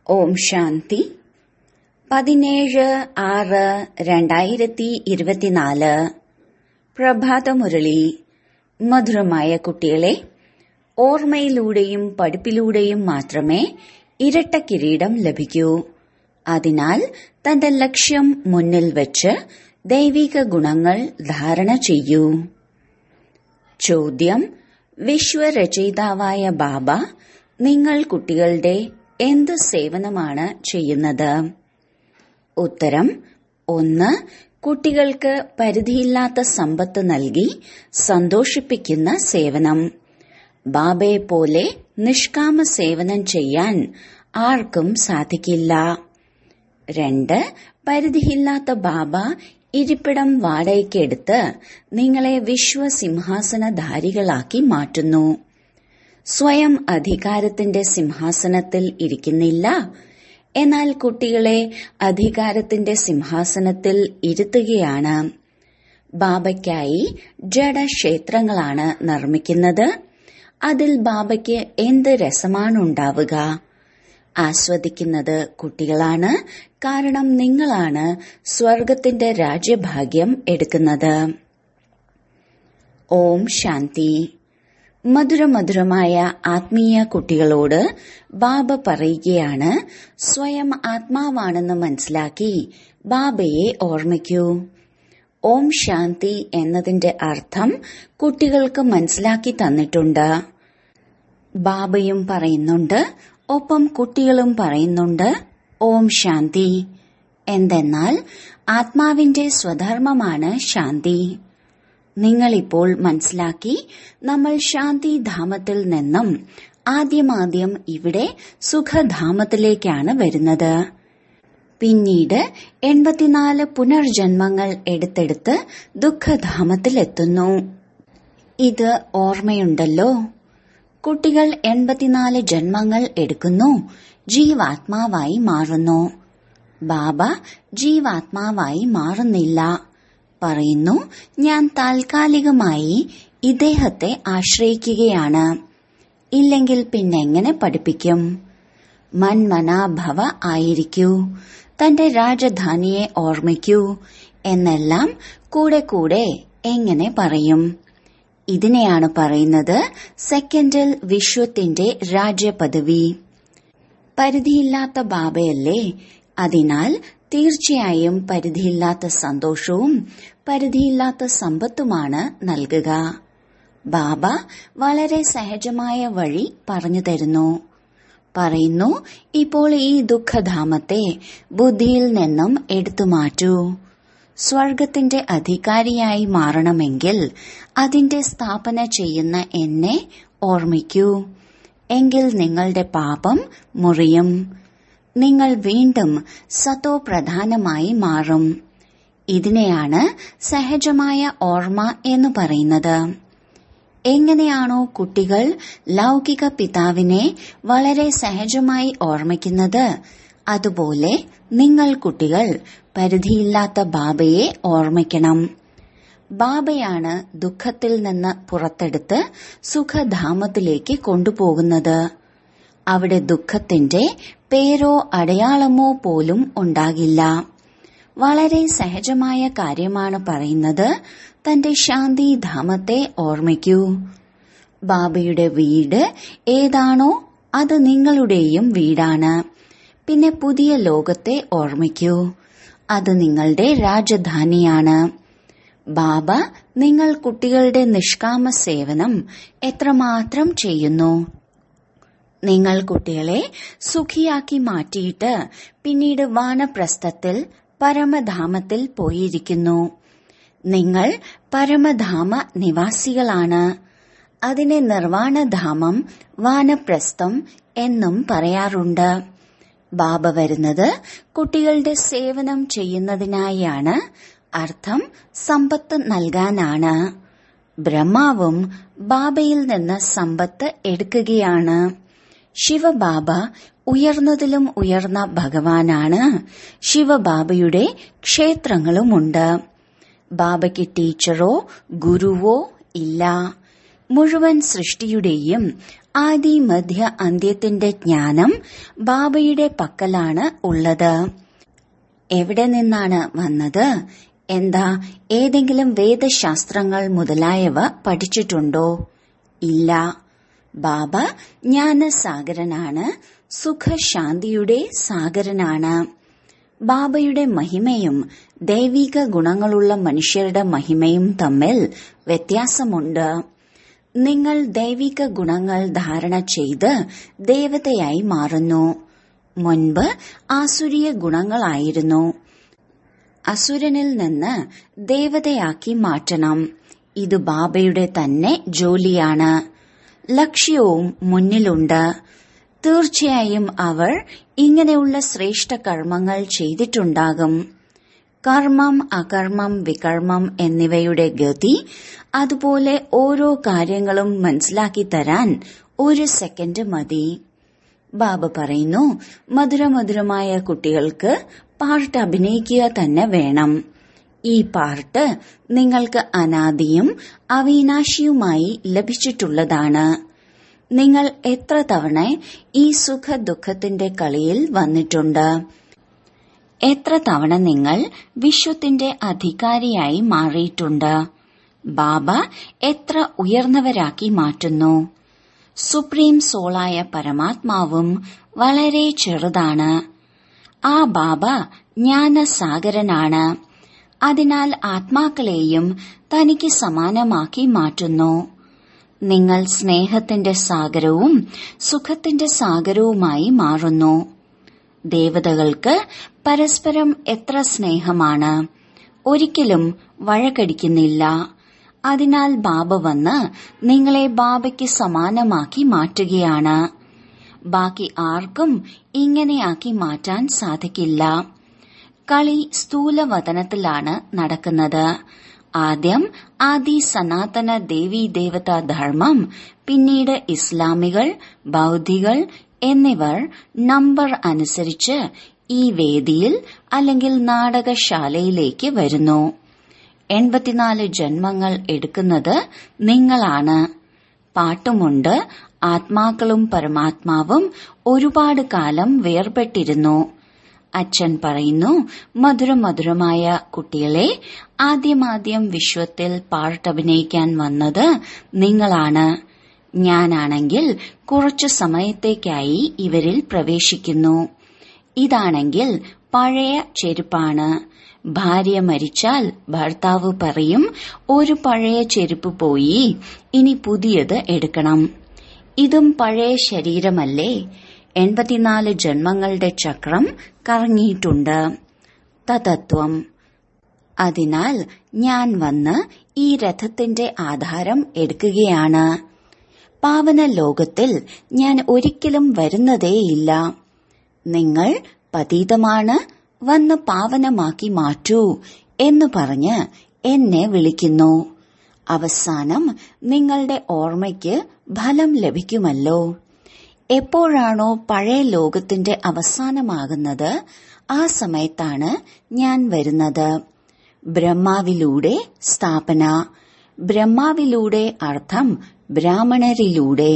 ഓം ശാന്തി പതിനേഴ് ആറ് രണ്ടായിരത്തി ഇരുപത്തിനാല് പ്രഭാതമുരളി മധുരമായ കുട്ടികളെ ഓർമ്മയിലൂടെയും പഠിപ്പിലൂടെയും മാത്രമേ ഇരട്ട കിരീടം ലഭിക്കൂ അതിനാൽ തന്റെ ലക്ഷ്യം മുന്നിൽ വെച്ച് ദൈവിക ഗുണങ്ങൾ ധാരണ ചെയ്യൂ ചോദ്യം വിശ്വരചയിതാവായ ബാബ നിങ്ങൾ കുട്ടികളുടെ എന്ത് സേവനമാണ് ചെയ്യുന്നത് ഉത്തരം ഒന്ന് കുട്ടികൾക്ക് പരിധിയില്ലാത്ത സമ്പത്ത് നൽകി സന്തോഷിപ്പിക്കുന്ന സേവനം ബാബയെ പോലെ നിഷ്കാമ സേവനം ചെയ്യാൻ ആർക്കും സാധിക്കില്ല രണ്ട് പരിധിയില്ലാത്ത ബാബ ഇരിപ്പിടം വാടകയ്ക്കെടുത്ത് നിങ്ങളെ വിശ്വസിംഹാസനധാരികളാക്കി മാറ്റുന്നു സ്വയം അധികാരത്തിന്റെ സിംഹാസനത്തിൽ ഇരിക്കുന്നില്ല എന്നാൽ കുട്ടികളെ അധികാരത്തിന്റെ സിംഹാസനത്തിൽ ഇരുത്തുകയാണ് ബാബയ്ക്കായി ജഡക്ഷേത്രങ്ങളാണ് നിർമ്മിക്കുന്നത് അതിൽ ബാബയ്ക്ക് എന്ത് രസമാണുണ്ടാവുക ആസ്വദിക്കുന്നത് കുട്ടികളാണ് കാരണം നിങ്ങളാണ് സ്വർഗത്തിന്റെ രാജ്യഭാഗ്യം എടുക്കുന്നത് ഓം ശാന്തി മധുരമധുരമായ ആത്മീയ കുട്ടികളോട് ബാബ പറയുകയാണ് സ്വയം ആത്മാവാണെന്ന് മനസ്സിലാക്കി ബാബയെ ഓർമ്മിക്കൂ ഓം ശാന്തി എന്നതിന്റെ അർത്ഥം കുട്ടികൾക്ക് മനസ്സിലാക്കി തന്നിട്ടുണ്ട് ബാബയും പറയുന്നുണ്ട് ഒപ്പം കുട്ടികളും പറയുന്നുണ്ട് ഓം ശാന്തി എന്തെന്നാൽ ആത്മാവിന്റെ സ്വധർമ്മമാണ് ശാന്തി നിങ്ങളിപ്പോൾ മനസ്സിലാക്കി നമ്മൾ ശാന്തിധാമത്തിൽ നിന്നും ആദ്യമാദ്യം ഇവിടെ സുഖധാമത്തിലേക്കാണ് വരുന്നത് പിന്നീട് എൺപത്തിനാല് പുനർജന്മങ്ങൾ എടുത്തെടുത്ത് ദുഃഖധാമത്തിലെത്തുന്നു ഇത് ഓർമ്മയുണ്ടല്ലോ കുട്ടികൾ എൺപത്തിനാല് ജന്മങ്ങൾ എടുക്കുന്നു ജീവാത്മാവായി മാറുന്നു ബാബ ജീവാത്മാവായി മാറുന്നില്ല പറയുന്നു ഞാൻ താൽക്കാലികമായി ഇദ്ദേഹത്തെ ആശ്രയിക്കുകയാണ് ഇല്ലെങ്കിൽ പിന്നെങ്ങനെ പഠിപ്പിക്കും മന്മനാഭവ ആയിരിക്കൂ തന്റെ രാജധാനിയെ ഓർമ്മിക്കൂ എന്നെല്ലാം കൂടെ കൂടെ എങ്ങനെ പറയും ഇതിനെയാണ് പറയുന്നത് സെക്കൻഡിൽ വിശ്വത്തിന്റെ രാജ്യപദവി പരിധിയില്ലാത്ത ബാബയല്ലേ അതിനാൽ തീർച്ചയായും പരിധിയില്ലാത്ത സന്തോഷവും പരിധിയില്ലാത്ത സമ്പത്തുമാണ് നൽകുക ബാബ വളരെ സഹജമായ വഴി പറഞ്ഞു തരുന്നു പറയുന്നു ഇപ്പോൾ ഈ ദുഃഖധാമത്തെ ബുദ്ധിയിൽ നിന്നും എടുത്തു മാറ്റൂ സ്വർഗത്തിന്റെ അധികാരിയായി മാറണമെങ്കിൽ അതിന്റെ സ്ഥാപന ചെയ്യുന്ന എന്നെ ഓർമ്മിക്കൂ എങ്കിൽ നിങ്ങളുടെ പാപം മുറിയും നിങ്ങൾ വീണ്ടും സത്തോ പ്രധാനമായി മാറും ഇതിനെയാണ് സഹജമായ ഓർമ്മ എന്ന് പറയുന്നത് എങ്ങനെയാണോ കുട്ടികൾ ലൗകിക പിതാവിനെ വളരെ സഹജമായി ഓർമ്മിക്കുന്നത് അതുപോലെ നിങ്ങൾ കുട്ടികൾ പരിധിയില്ലാത്ത ബാബയെ ഓർമ്മിക്കണം ബാബയാണ് ദുഃഖത്തിൽ നിന്ന് പുറത്തെടുത്ത് സുഖധാമത്തിലേക്ക് കൊണ്ടുപോകുന്നത് അവിടെ ദുഃഖത്തിന്റെ പേരോ അടയാളമോ പോലും ഉണ്ടാകില്ല വളരെ സഹജമായ കാര്യമാണ് പറയുന്നത് തന്റെ ശാന്തിധാമത്തെ ഓർമ്മിക്കൂ ബാബയുടെ വീട് ഏതാണോ അത് നിങ്ങളുടെയും വീടാണ് പിന്നെ പുതിയ ലോകത്തെ ഓർമ്മിക്കൂ അത് നിങ്ങളുടെ രാജധാനിയാണ് ബാബ നിങ്ങൾ കുട്ടികളുടെ നിഷ്കാമ സേവനം എത്രമാത്രം ചെയ്യുന്നു നിങ്ങൾ കുട്ടികളെ സുഖിയാക്കി മാറ്റിയിട്ട് പിന്നീട് വാനപ്രസ്ഥത്തിൽ പരമധാമത്തിൽ പോയിരിക്കുന്നു നിങ്ങൾ പരമധാമ നിവാസികളാണ് അതിനെ നിർവാണധാമം വാനപ്രസ്ഥം എന്നും പറയാറുണ്ട് ബാബ വരുന്നത് കുട്ടികളുടെ സേവനം ചെയ്യുന്നതിനായാണ് അർത്ഥം സമ്പത്ത് നൽകാനാണ് ബ്രഹ്മാവും ബാബയിൽ നിന്ന് സമ്പത്ത് എടുക്കുകയാണ് ശിവബാബ ഉയർന്നതിലും ഉയർന്ന ഭഗവാനാണ് ശിവബാബയുടെ ക്ഷേത്രങ്ങളുമുണ്ട് ബാബയ്ക്ക് ടീച്ചറോ ഗുരുവോ ഇല്ല മുഴുവൻ സൃഷ്ടിയുടെയും ആദി മധ്യ അന്ത്യത്തിന്റെ ജ്ഞാനം ബാബയുടെ പക്കലാണ് ഉള്ളത് എവിടെ നിന്നാണ് വന്നത് എന്താ ഏതെങ്കിലും വേദശാസ്ത്രങ്ങൾ മുതലായവ പഠിച്ചിട്ടുണ്ടോ ഇല്ല ബാബ ജ്ഞാനസാഗരനാണ് സുഖശാന്തിയുടെ സാഗരനാണ് ബാബയുടെ മഹിമയും ദൈവിക ഗുണങ്ങളുള്ള മനുഷ്യരുടെ മഹിമയും തമ്മിൽ വ്യത്യാസമുണ്ട് നിങ്ങൾ ദൈവിക ഗുണങ്ങൾ ധാരണ ചെയ്ത് ദേവതയായി മാറുന്നു മുൻപ് ആസുരീയ ഗുണങ്ങളായിരുന്നു അസുരനിൽ നിന്ന് ദേവതയാക്കി മാറ്റണം ഇത് ബാബയുടെ തന്നെ ജോലിയാണ് ലക്ഷ്യവും മുന്നിലുണ്ട് തീർച്ചയായും അവർ ഇങ്ങനെയുള്ള ശ്രേഷ്ഠ കർമ്മങ്ങൾ ചെയ്തിട്ടുണ്ടാകും കർമ്മം അകർമ്മം വികർമ്മം എന്നിവയുടെ ഗതി അതുപോലെ ഓരോ കാര്യങ്ങളും മനസ്സിലാക്കി തരാൻ ഒരു സെക്കൻഡ് മതി ബാബ പറയുന്നു മധുരമധുരമായ കുട്ടികൾക്ക് പാർട്ട് അഭിനയിക്കുക തന്നെ വേണം ഈ പാർട്ട് നിങ്ങൾക്ക് അനാദിയും അവിനാശിയുമായി ലഭിച്ചിട്ടുള്ളതാണ് നിങ്ങൾ എത്ര തവണ ഈ സുഖ ദുഃഖത്തിന്റെ കളിയിൽ വന്നിട്ടുണ്ട് എത്ര തവണ നിങ്ങൾ വിശ്വത്തിന്റെ അധികാരിയായി മാറിയിട്ടുണ്ട് ബാബ എത്ര ഉയർന്നവരാക്കി മാറ്റുന്നു സുപ്രീം സോളായ പരമാത്മാവും വളരെ ചെറുതാണ് ആ ബാബ ജ്ഞാനസാഗരനാണ് അതിനാൽ ആത്മാക്കളെയും തനിക്ക് സമാനമാക്കി മാറ്റുന്നു നിങ്ങൾ സ്നേഹത്തിന്റെ സാഗരവും സുഖത്തിന്റെ സാഗരവുമായി മാറുന്നു ദേവതകൾക്ക് പരസ്പരം എത്ര സ്നേഹമാണ് ഒരിക്കലും വഴക്കടിക്കുന്നില്ല അതിനാൽ ബാബ വന്ന് നിങ്ങളെ ബാബയ്ക്ക് സമാനമാക്കി മാറ്റുകയാണ് ബാക്കി ആർക്കും ഇങ്ങനെയാക്കി മാറ്റാൻ സാധിക്കില്ല കളി സ്ഥൂലവതനത്തിലാണ് നടക്കുന്നത് ആദ്യം ആദി സനാതന ദേവീ ദേവതാ ധർമ്മം പിന്നീട് ഇസ്ലാമികൾ ബൌദ്ധികൾ എന്നിവർ നമ്പർ അനുസരിച്ച് ഈ വേദിയിൽ അല്ലെങ്കിൽ നാടകശാലയിലേക്ക് വരുന്നു എൺപത്തിനാല് ജന്മങ്ങൾ എടുക്കുന്നത് നിങ്ങളാണ് പാട്ടുമുണ്ട് ആത്മാക്കളും പരമാത്മാവും ഒരുപാട് കാലം വേർപെട്ടിരുന്നു അച്ഛൻ പറയുന്നു മധുരമധുരമായ കുട്ടികളെ ആദ്യമാദ്യം വിശ്വത്തിൽ പാർട്ടഭിനയിക്കാൻ വന്നത് നിങ്ങളാണ് ഞാനാണെങ്കിൽ കുറച്ചു സമയത്തേക്കായി ഇവരിൽ പ്രവേശിക്കുന്നു ഇതാണെങ്കിൽ പഴയ ചെരുപ്പാണ് ഭാര്യ മരിച്ചാൽ ഭർത്താവ് പറയും ഒരു പഴയ ചെരുപ്പ് പോയി ഇനി പുതിയത് എടുക്കണം ഇതും പഴയ ശരീരമല്ലേ എൺപത്തിനാല് ജന്മങ്ങളുടെ ചക്രം കറങ്ങിയിട്ടുണ്ട് തതത്വം അതിനാൽ ഞാൻ വന്ന് ഈ രഥത്തിന്റെ ആധാരം എടുക്കുകയാണ് പാവന ലോകത്തിൽ ഞാൻ ഒരിക്കലും വരുന്നതേയില്ല നിങ്ങൾ പതീതമാണ് വന്ന് പാവനമാക്കി മാറ്റൂ എന്ന് പറഞ്ഞ് എന്നെ വിളിക്കുന്നു അവസാനം നിങ്ങളുടെ ഓർമ്മയ്ക്ക് ഫലം ലഭിക്കുമല്ലോ എപ്പോഴാണോ പഴയ ലോകത്തിന്റെ അവസാനമാകുന്നത് ആ സമയത്താണ് ഞാൻ വരുന്നത് ബ്രഹ്മാവിലൂടെ സ്ഥാപന ബ്രഹ്മാവിലൂടെ അർത്ഥം ബ്രാഹ്മണരിലൂടെ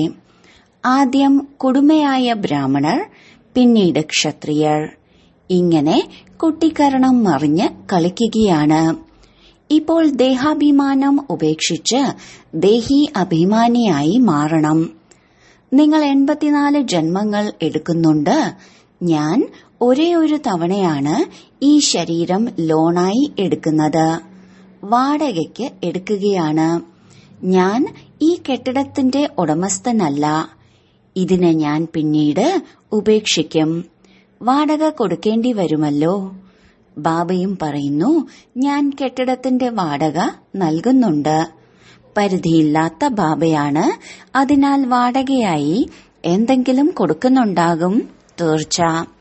ആദ്യം കൊടുമയായ ബ്രാഹ്മണർ പിന്നീട് ക്ഷത്രിയർ ഇങ്ങനെ കുട്ടിക്കരണം മറിഞ്ഞ് കളിക്കുകയാണ് ഇപ്പോൾ ദേഹാഭിമാനം ഉപേക്ഷിച്ച് ദേഹി അഭിമാനിയായി മാറണം നിങ്ങൾ എൺപത്തിനാല് ജന്മങ്ങൾ എടുക്കുന്നുണ്ട് ഞാൻ ഒരേ ഒരു തവണയാണ് ഈ ശരീരം ലോണായി എടുക്കുന്നത് വാടകയ്ക്ക് എടുക്കുകയാണ് ഞാൻ ഈ കെട്ടിടത്തിന്റെ ഉടമസ്ഥനല്ല ഇതിനെ ഞാൻ പിന്നീട് ഉപേക്ഷിക്കും വാടക കൊടുക്കേണ്ടി വരുമല്ലോ ബാബയും പറയുന്നു ഞാൻ കെട്ടിടത്തിന്റെ വാടക നൽകുന്നുണ്ട് പരിധിയില്ലാത്ത ബാബയാണ് അതിനാൽ വാടകയായി എന്തെങ്കിലും കൊടുക്കുന്നുണ്ടാകും തീർച്ച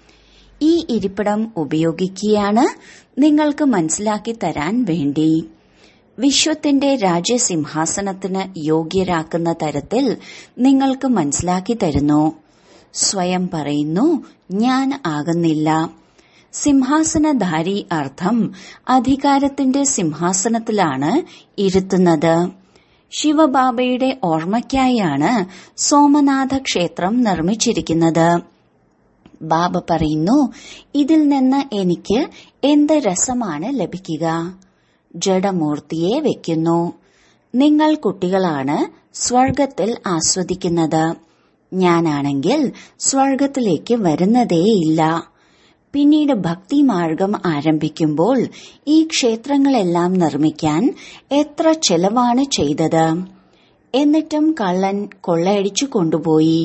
ഈ ഇരിപ്പിടം ഉപയോഗിക്കുകയാണ് നിങ്ങൾക്ക് മനസ്സിലാക്കി തരാൻ വേണ്ടി വിശ്വത്തിന്റെ രാജ്യസിംഹാസനത്തിന് യോഗ്യരാക്കുന്ന തരത്തിൽ നിങ്ങൾക്ക് മനസ്സിലാക്കി തരുന്നു സ്വയം പറയുന്നു ഞാൻ ആകുന്നില്ല സിംഹാസനധാരി അർത്ഥം അധികാരത്തിന്റെ സിംഹാസനത്തിലാണ് ഇരുത്തുന്നത് ശിവബാബയുടെ ഓർമ്മയ്ക്കായാണ് സോമനാഥ ക്ഷേത്രം നിർമ്മിച്ചിരിക്കുന്നത് ബാബ പറയുന്നു ഇതിൽ നിന്ന് എനിക്ക് എന്ത് രസമാണ് ലഭിക്കുക ജഡമൂർത്തിയെ വെക്കുന്നു നിങ്ങൾ കുട്ടികളാണ് സ്വർഗത്തിൽ ആസ്വദിക്കുന്നത് ഞാനാണെങ്കിൽ സ്വർഗത്തിലേക്ക് വരുന്നതേയില്ല പിന്നീട് ഭക്തിമാർഗം ആരംഭിക്കുമ്പോൾ ഈ ക്ഷേത്രങ്ങളെല്ലാം നിർമ്മിക്കാൻ എത്ര ചെലവാണ് ചെയ്തത് എന്നിട്ടും കള്ളൻ കൊള്ളയടിച്ചു കൊണ്ടുപോയി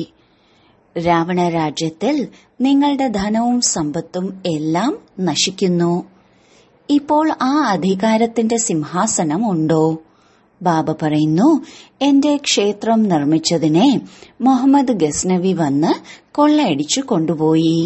രാവണ രാജ്യത്തിൽ നിങ്ങളുടെ ധനവും സമ്പത്തും എല്ലാം നശിക്കുന്നു ഇപ്പോൾ ആ അധികാരത്തിന്റെ സിംഹാസനം ഉണ്ടോ ബാബ പറയുന്നു എന്റെ ക്ഷേത്രം നിർമ്മിച്ചതിനെ മുഹമ്മദ് ഗസ്നവി വന്ന് കൊള്ളയടിച്ചു കൊണ്ടുപോയി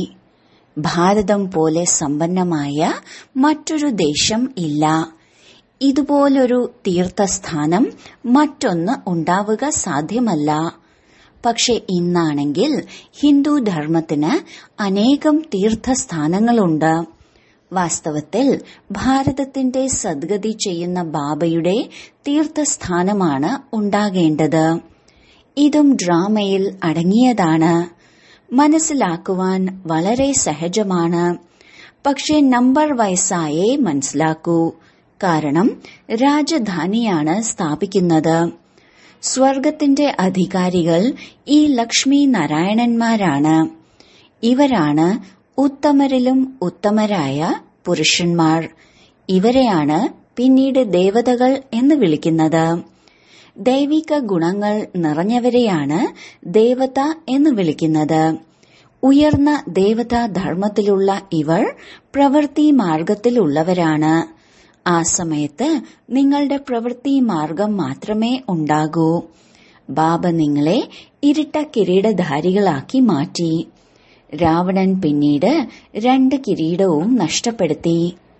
ഭാരതം പോലെ സമ്പന്നമായ മറ്റൊരു ദേശം ഇല്ല ഇതുപോലൊരു തീർത്ഥസ്ഥാനം മറ്റൊന്ന് ഉണ്ടാവുക സാധ്യമല്ല പക്ഷെ ഇന്നാണെങ്കിൽ ഹിന്ദു ധർമ്മത്തിന് അനേകം തീർത്ഥസ്ഥാനങ്ങളുണ്ട് വാസ്തവത്തിൽ ഭാരതത്തിന്റെ സദ്ഗതി ചെയ്യുന്ന ബാബയുടെ തീർത്ഥസ്ഥാനമാണ് ഉണ്ടാകേണ്ടത് ഇതും ഡ്രാമയിൽ അടങ്ങിയതാണ് മനസ്സിലാക്കുവാൻ വളരെ സഹജമാണ് പക്ഷെ നമ്പർ വയസ്സായേ മനസ്സിലാക്കൂ കാരണം രാജധാനിയാണ് സ്ഥാപിക്കുന്നത് സ്വർഗത്തിന്റെ അധികാരികൾ ഈ ലക്ഷ്മി നാരായണന്മാരാണ് ഇവരാണ് ഉത്തമരിലും ഉത്തമരായ പുരുഷന്മാർ ഇവരെയാണ് പിന്നീട് ദേവതകൾ എന്ന് വിളിക്കുന്നത് ദൈവിക ഗുണങ്ങൾ നിറഞ്ഞവരെയാണ് ദേവത എന്ന് വിളിക്കുന്നത് ഉയർന്ന ദേവതാ ധർമ്മത്തിലുള്ള ഇവർ പ്രവൃത്തി മാർഗത്തിലുള്ളവരാണ് ആ സമയത്ത് നിങ്ങളുടെ പ്രവൃത്തി മാർഗം മാത്രമേ ഉണ്ടാകൂ ബാബ നിങ്ങളെ ഇരട്ട കിരീടധാരികളാക്കി മാറ്റി രാവണൻ പിന്നീട് രണ്ട് കിരീടവും നഷ്ടപ്പെടുത്തി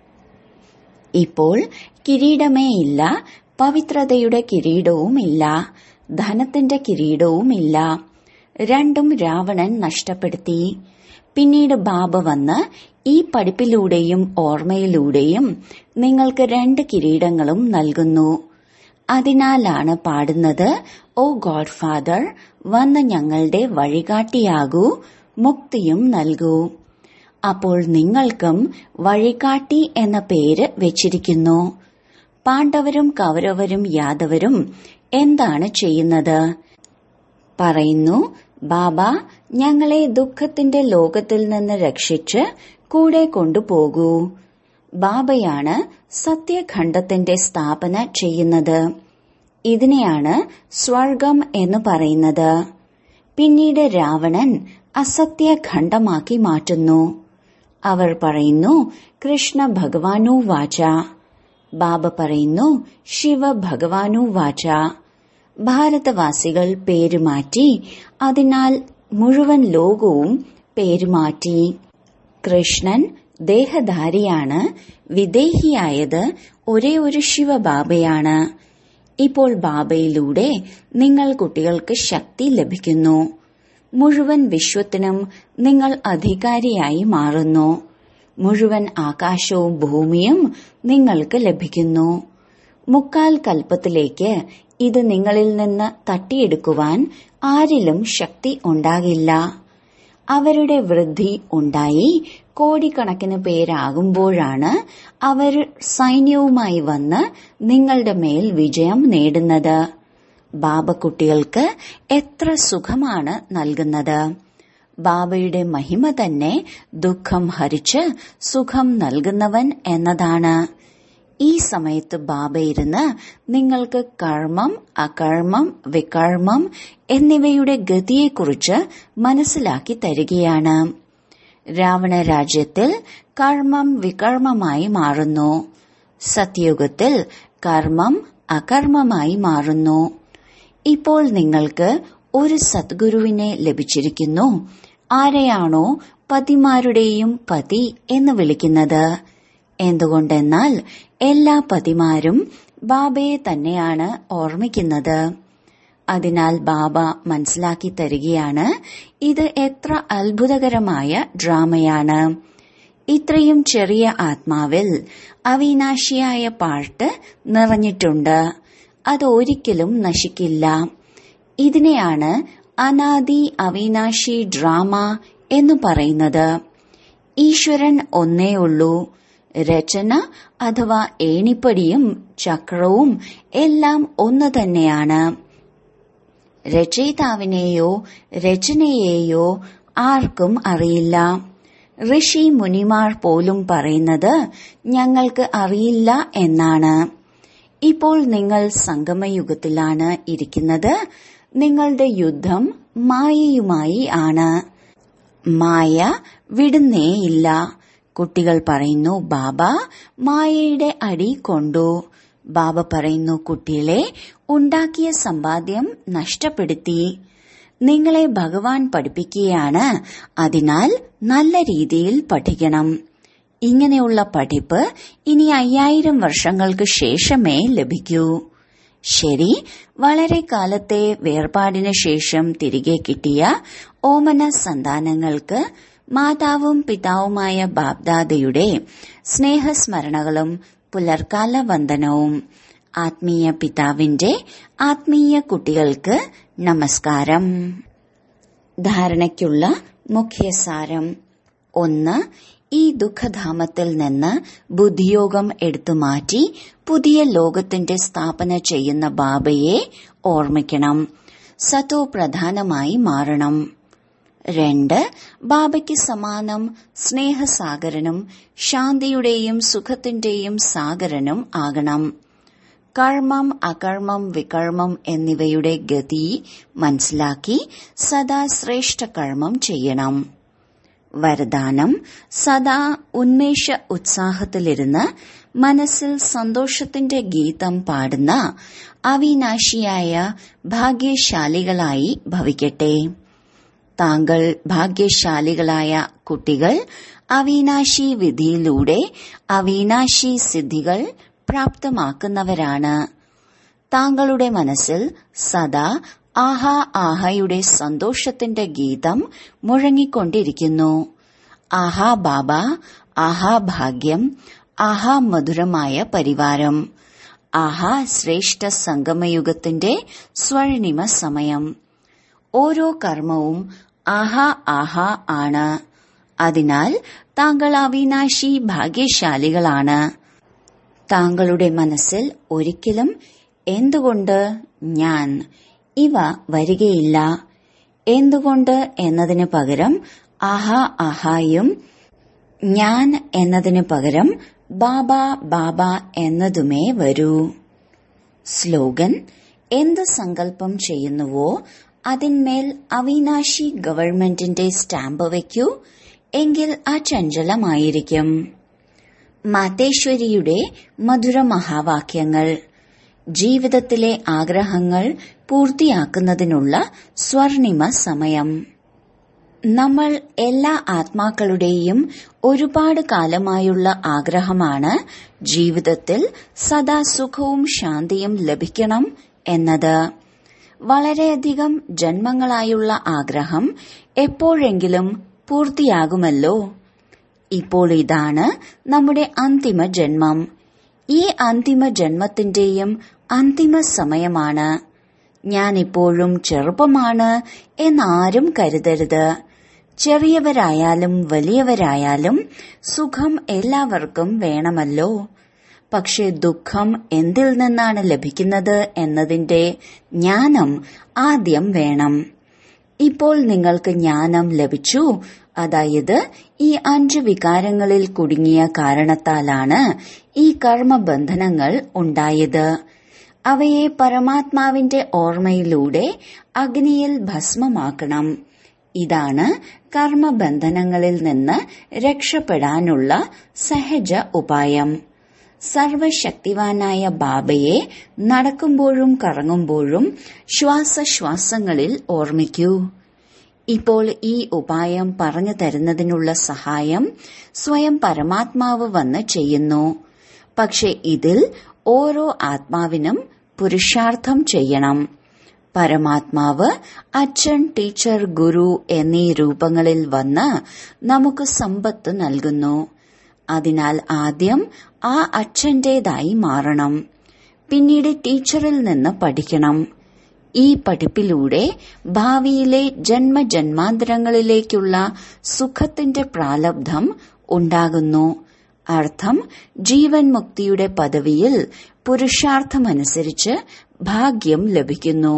ഇപ്പോൾ കിരീടമേ ഇല്ല പവിത്രതയുടെ കിരീടവും ഇല്ല ധനത്തിന്റെ കിരീടവും ഇല്ല രണ്ടും രാവണൻ നഷ്ടപ്പെടുത്തി പിന്നീട് ബാബ വന്ന് ഈ പഠിപ്പിലൂടെയും ഓർമ്മയിലൂടെയും നിങ്ങൾക്ക് രണ്ട് കിരീടങ്ങളും നൽകുന്നു അതിനാലാണ് പാടുന്നത് ഓ ഗോഡ് ഫാദർ വന്ന് ഞങ്ങളുടെ വഴികാട്ടിയാകൂ മുക്തിയും നൽകൂ അപ്പോൾ നിങ്ങൾക്കും വഴികാട്ടി എന്ന പേര് വെച്ചിരിക്കുന്നു പാണ്ഡവരും കൗരവരും യാദവരും എന്താണ് ചെയ്യുന്നത് പറയുന്നു ബാബ ഞങ്ങളെ ദുഃഖത്തിന്റെ ലോകത്തിൽ നിന്ന് രക്ഷിച്ച് കൂടെ കൊണ്ടുപോകൂ ബാബയാണ് സത്യഖണ്ഡത്തിന്റെ സ്ഥാപന ചെയ്യുന്നത് ഇതിനെയാണ് സ്വർഗം എന്ന് പറയുന്നത് പിന്നീട് രാവണൻ അസത്യഖണ്ഡമാക്കി മാറ്റുന്നു അവർ പറയുന്നു കൃഷ്ണ ഭഗവാനു വാച ബാബ പറയുന്നു ശിവ ഭഗവാനു വാച ഭാരതവാസികൾ പേരുമാറ്റി അതിനാൽ മുഴുവൻ ലോകവും പേരുമാറ്റി കൃഷ്ണൻ ദേഹധാരിയാണ് വിദേഹിയായത് ഒരേ ഒരു ശിവബാബയാണ് ഇപ്പോൾ ബാബയിലൂടെ നിങ്ങൾ കുട്ടികൾക്ക് ശക്തി ലഭിക്കുന്നു മുഴുവൻ വിശ്വത്തിനും നിങ്ങൾ അധികാരിയായി മാറുന്നു മുഴുവൻ ആകാശവും ഭൂമിയും നിങ്ങൾക്ക് ലഭിക്കുന്നു മുക്കാൽ കൽപ്പത്തിലേക്ക് ഇത് നിങ്ങളിൽ നിന്ന് തട്ടിയെടുക്കുവാൻ ആരിലും ശക്തി ഉണ്ടാകില്ല അവരുടെ വൃദ്ധി ഉണ്ടായി കോടിക്കണക്കിന് പേരാകുമ്പോഴാണ് അവർ സൈന്യവുമായി വന്ന് നിങ്ങളുടെ മേൽ വിജയം നേടുന്നത് ബാബക്കുട്ടികൾക്ക് എത്ര സുഖമാണ് നൽകുന്നത് ബാബയുടെ മഹിമ തന്നെ ദുഃഖം ഹരിച്ച് സുഖം നൽകുന്നവൻ എന്നതാണ് ഈ സമയത്ത് ബാബ ഇരുന്ന് നിങ്ങൾക്ക് കർമ്മം അകർമ്മം വികർമ്മം എന്നിവയുടെ ഗതിയെക്കുറിച്ച് മനസ്സിലാക്കി തരികയാണ് രാവണ രാജ്യത്തിൽ കർമ്മം വികർമ്മമായി മാറുന്നു സത്യയുഗത്തിൽ കർമ്മം അകർമ്മമായി മാറുന്നു ഇപ്പോൾ നിങ്ങൾക്ക് ഒരു സദ്ഗുരുവിനെ ലഭിച്ചിരിക്കുന്നു ആരെയാണോ പതിമാരുടെയും പതി എന്ന് വിളിക്കുന്നത് എന്തുകൊണ്ടെന്നാൽ എല്ലാ പതിമാരും ബാബയെ തന്നെയാണ് ഓർമ്മിക്കുന്നത് അതിനാൽ ബാബ മനസ്സിലാക്കി തരികയാണ് ഇത് എത്ര അത്ഭുതകരമായ ഡ്രാമയാണ് ഇത്രയും ചെറിയ ആത്മാവിൽ അവിനാശിയായ പാട്ട് നിറഞ്ഞിട്ടുണ്ട് അത് ഒരിക്കലും നശിക്കില്ല ഇതിനെയാണ് അനാദി അവിനാശി ഡ്രാമ എന്ന് പറയുന്നത് ഈശ്വരൻ ഒന്നേ ഉള്ളൂ രചന അഥവാ ഏണിപ്പടിയും ചക്രവും എല്ലാം ഒന്ന് തന്നെയാണ് രചയിതാവിനെയോ രചനയെയോ ആർക്കും അറിയില്ല ഋഷി മുനിമാർ പോലും പറയുന്നത് ഞങ്ങൾക്ക് അറിയില്ല എന്നാണ് ഇപ്പോൾ നിങ്ങൾ സംഗമയുഗത്തിലാണ് ഇരിക്കുന്നത് നിങ്ങളുടെ യുദ്ധം മായയുമായി ആണ് മായ വിടുന്നേയില്ല കുട്ടികൾ പറയുന്നു ബാബ മായയുടെ അടി കൊണ്ടു ബാബ പറയുന്നു കുട്ടികളെ ഉണ്ടാക്കിയ സമ്പാദ്യം നഷ്ടപ്പെടുത്തി നിങ്ങളെ ഭഗവാൻ പഠിപ്പിക്കുകയാണ് അതിനാൽ നല്ല രീതിയിൽ പഠിക്കണം ഇങ്ങനെയുള്ള പഠിപ്പ് ഇനി അയ്യായിരം വർഷങ്ങൾക്ക് ശേഷമേ ലഭിക്കൂ ശരി വളരെ കാലത്തെ വേർപാടിന് ശേഷം തിരികെ കിട്ടിയ ഓമന സന്താനങ്ങൾക്ക് മാതാവും പിതാവുമായ ബാബ്ദാദയുടെ സ്നേഹസ്മരണകളും പുലർക്കാല വന്ദനവും ആത്മീയ പിതാവിന്റെ ആത്മീയ കുട്ടികൾക്ക് നമസ്കാരം ധാരണയ്ക്കുള്ള മുഖ്യസാരം ഒന്ന് ഈ ദുഃഖധാമത്തിൽ നിന്ന് ബുദ്ധിയോഗം എടുത്തു മാറ്റി പുതിയ ലോകത്തിന്റെ സ്ഥാപന ചെയ്യുന്ന ബാബയെ ഓർമ്മിക്കണം സത്തോ പ്രധാനമായി മാറണം രണ്ട് ബാബയ്ക്ക് സമാനം സ്നേഹസാഗരനും ശാന്തിയുടെയും സുഖത്തിന്റെയും സാഗരനും ആകണം കർമ്മം അകർമ്മം വികർമ്മം എന്നിവയുടെ ഗതി മനസ്സിലാക്കി സദാ ശ്രേഷ്ഠ കർമ്മം ചെയ്യണം വരദാനം സദാ ഉന്മേഷ ഉത്സാഹത്തിലിരുന്ന് മനസ്സിൽ സന്തോഷത്തിന്റെ ഗീതം പാടുന്ന അവിനാശിയായ ഭാഗ്യശാലികളായി ഭവിക്കട്ടെ താങ്കൾ ഭാഗ്യശാലികളായ കുട്ടികൾ അവിനാശി വിധിയിലൂടെ അവിനാശി സിദ്ധികൾ പ്രാപ്തമാക്കുന്നവരാണ് താങ്കളുടെ മനസ്സിൽ സദാ ആഹാ ആഹയുടെ സന്തോഷത്തിന്റെ ഗീതം മുഴങ്ങിക്കൊണ്ടിരിക്കുന്നു ആഹാ ബാബ ആഹാ ഭാഗ്യം ആഹാ മധുരമായ പരിവാരം ആഹാ ശ്രേഷ്ഠ സംഗമയുഗത്തിന്റെ സ്വർണിമ സമയം ഓരോ കർമ്മവും ആഹാ ആഹാ ആണ് അതിനാൽ താങ്കൾ അവിനാശി ഭാഗ്യശാലികളാണ് താങ്കളുടെ മനസ്സിൽ ഒരിക്കലും എന്തുകൊണ്ട് ഞാൻ ഇവ വരികയില്ല എന്തുകൊണ്ട് എന്നതിന് പകരം ആഹാ ആഹായും ഞാൻ എന്നതിന് പകരം ബാബ ബാബ എന്നതുമേ വരൂ സ്ലോഗൻ എന്ത് സങ്കല്പം ചെയ്യുന്നുവോ അതിന്മേൽ അവിനാശി ഗവൺമെന്റിന്റെ സ്റ്റാമ്പ് വയ്ക്കൂ എങ്കിൽ അചഞ്ചലമായിരിക്കും മാതേശ്വരിയുടെ മധുര മഹാവാക്യങ്ങൾ ജീവിതത്തിലെ ആഗ്രഹങ്ങൾ പൂർത്തിയാക്കുന്നതിനുള്ള സ്വർണിമ സമയം നമ്മൾ എല്ലാ ആത്മാക്കളുടെയും ഒരുപാട് കാലമായുള്ള ആഗ്രഹമാണ് ജീവിതത്തിൽ സദാ സുഖവും ശാന്തിയും ലഭിക്കണം എന്നത് വളരെയധികം ജന്മങ്ങളായുള്ള ആഗ്രഹം എപ്പോഴെങ്കിലും പൂർത്തിയാകുമല്ലോ ഇപ്പോൾ ഇതാണ് നമ്മുടെ അന്തിമ ജന്മം ഈ അന്തിമ ജന്മത്തിന്റെയും അന്തിമ സമയമാണ് ഞാൻ ഇപ്പോഴും ചെറുപ്പമാണ് എന്നാരും കരുതരുത് ചെറിയവരായാലും വലിയവരായാലും സുഖം എല്ലാവർക്കും വേണമല്ലോ പക്ഷെ ദുഃഖം എന്തിൽ നിന്നാണ് ലഭിക്കുന്നത് എന്നതിന്റെ ജ്ഞാനം ആദ്യം വേണം ഇപ്പോൾ നിങ്ങൾക്ക് ജ്ഞാനം ലഭിച്ചു അതായത് ഈ അഞ്ച് വികാരങ്ങളിൽ കുടുങ്ങിയ കാരണത്താലാണ് ഈ കർമ്മബന്ധനങ്ങൾ ഉണ്ടായത് അവയെ പരമാത്മാവിന്റെ ഓർമ്മയിലൂടെ അഗ്നിയിൽ ഭസ്മമാക്കണം ഇതാണ് കർമ്മബന്ധനങ്ങളിൽ നിന്ന് രക്ഷപ്പെടാനുള്ള സഹജ ഉപായം സർവശക്തിവാനായ ബാബയെ നടക്കുമ്പോഴും കറങ്ങുമ്പോഴും ശ്വാസശ്വാസങ്ങളിൽ ഓർമ്മിക്കൂ ഇപ്പോൾ ഈ ഉപായം പറഞ്ഞു തരുന്നതിനുള്ള സഹായം സ്വയം പരമാത്മാവ് വന്ന് ചെയ്യുന്നു പക്ഷെ ഇതിൽ ഓരോ ആത്മാവിനും പുരുഷാർത്ഥം ചെയ്യണം പരമാത്മാവ് അച്ഛൻ ടീച്ചർ ഗുരു എന്നീ രൂപങ്ങളിൽ വന്ന് നമുക്ക് സമ്പത്ത് നൽകുന്നു അതിനാൽ ആദ്യം ആ അച്ഛന്റേതായി മാറണം പിന്നീട് ടീച്ചറിൽ നിന്ന് പഠിക്കണം ഈ പഠിപ്പിലൂടെ ഭാവിയിലെ ജന്മജന്മാന്തരങ്ങളിലേക്കുള്ള സുഖത്തിന്റെ പ്രാലബ്ധം ഉണ്ടാകുന്നു അർത്ഥം ജീവൻ മുക്തിയുടെ പദവിയിൽ പുരുഷാർത്ഥമനുസരിച്ച് ഭാഗ്യം ലഭിക്കുന്നു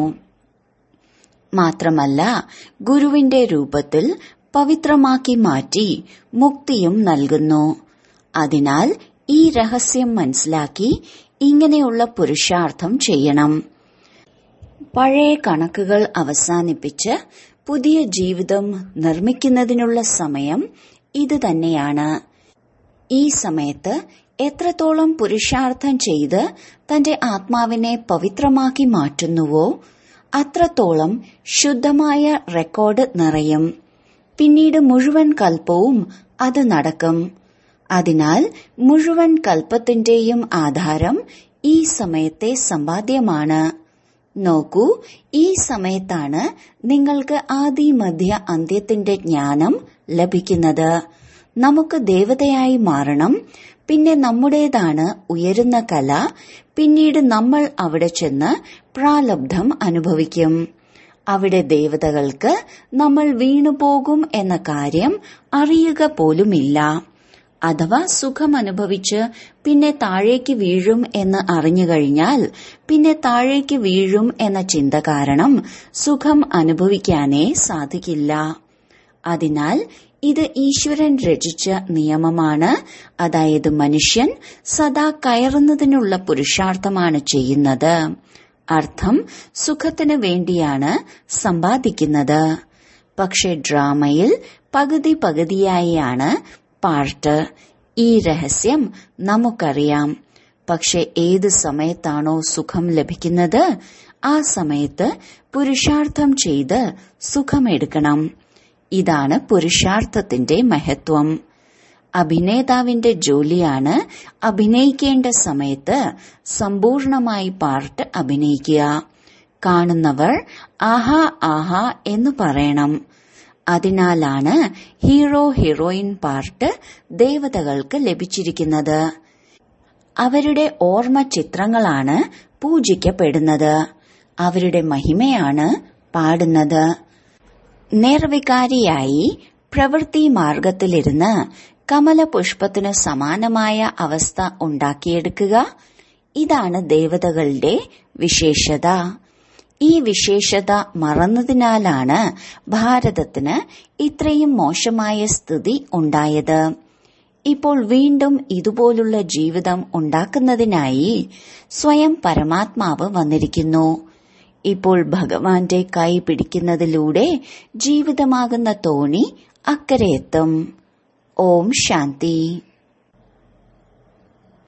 മാത്രമല്ല ഗുരുവിന്റെ രൂപത്തിൽ പവിത്രമാക്കി മാറ്റി മുക്തിയും നൽകുന്നു അതിനാൽ ഈ രഹസ്യം മനസ്സിലാക്കി ഇങ്ങനെയുള്ള പുരുഷാർത്ഥം ചെയ്യണം പഴയ കണക്കുകൾ അവസാനിപ്പിച്ച് പുതിയ ജീവിതം നിർമ്മിക്കുന്നതിനുള്ള സമയം ഇത് തന്നെയാണ് ഈ സമയത്ത് എത്രത്തോളം പുരുഷാർത്ഥം ചെയ്ത് തന്റെ ആത്മാവിനെ പവിത്രമാക്കി മാറ്റുന്നുവോ അത്രത്തോളം ശുദ്ധമായ റെക്കോർഡ് നിറയും പിന്നീട് മുഴുവൻ കൽപ്പവും അത് നടക്കും അതിനാൽ മുഴുവൻ കൽപ്പത്തിന്റെയും ആധാരം ഈ സമയത്തെ സമ്പാദ്യമാണ് നോക്കൂ ഈ സമയത്താണ് നിങ്ങൾക്ക് ആദി മധ്യ അന്ത്യത്തിന്റെ ജ്ഞാനം ലഭിക്കുന്നത് നമുക്ക് ദേവതയായി മാറണം പിന്നെ നമ്മുടേതാണ് ഉയരുന്ന കല പിന്നീട് നമ്മൾ അവിടെ ചെന്ന് പ്രാലബ്ധം അനുഭവിക്കും അവിടെ ദേവതകൾക്ക് നമ്മൾ വീണുപോകും എന്ന കാര്യം അറിയുക പോലുമില്ല അഥവാ സുഖം അനുഭവിച്ച് പിന്നെ താഴേക്ക് വീഴും എന്ന് അറിഞ്ഞു കഴിഞ്ഞാൽ പിന്നെ താഴേക്ക് വീഴും എന്ന ചിന്ത കാരണം സുഖം അനുഭവിക്കാനേ സാധിക്കില്ല അതിനാൽ ഇത് ഈശ്വരൻ രചിച്ച നിയമമാണ് അതായത് മനുഷ്യൻ സദാ കയറുന്നതിനുള്ള പുരുഷാർത്ഥമാണ് ചെയ്യുന്നത് അർത്ഥം സുഖത്തിന് വേണ്ടിയാണ് സമ്പാദിക്കുന്നത് പക്ഷെ ഡ്രാമയിൽ പകുതി പകുതിയായാണ് പാർട്ട് ഈ രഹസ്യം നമുക്കറിയാം പക്ഷെ ഏത് സമയത്താണോ സുഖം ലഭിക്കുന്നത് ആ സമയത്ത് പുരുഷാർത്ഥം ചെയ്ത് സുഖമെടുക്കണം ഇതാണ് പുരുഷാർത്ഥത്തിന്റെ മഹത്വം അഭിനേതാവിന്റെ ജോലിയാണ് അഭിനയിക്കേണ്ട സമയത്ത് സമ്പൂർണമായി പാർട്ട് അഭിനയിക്കുക കാണുന്നവർ ആഹാ ആഹാ എന്ന് പറയണം അതിനാലാണ് ഹീറോ ഹീറോയിൻ പാർട്ട് ദേവതകൾക്ക് ലഭിച്ചിരിക്കുന്നത് അവരുടെ ഓർമ്മ ചിത്രങ്ങളാണ് പൂജിക്കപ്പെടുന്നത് അവരുടെ മഹിമയാണ് പാടുന്നത് നിർവികാരിയായി പ്രവൃത്തി മാർഗത്തിലിരുന്ന് കമലപുഷ്പത്തിനു സമാനമായ അവസ്ഥ ഉണ്ടാക്കിയെടുക്കുക ഇതാണ് ദേവതകളുടെ വിശേഷത ഈ വിശേഷത മറന്നതിനാലാണ് ഭാരതത്തിന് ഇത്രയും മോശമായ സ്ഥിതി ഉണ്ടായത് ഇപ്പോൾ വീണ്ടും ഇതുപോലുള്ള ജീവിതം ഉണ്ടാക്കുന്നതിനായി സ്വയം പരമാത്മാവ് വന്നിരിക്കുന്നു ഇപ്പോൾ ഭഗവാന്റെ കൈ പിടിക്കുന്നതിലൂടെ ജീവിതമാകുന്ന തോണി അക്കരെ എത്തും ഓം ശാന്തി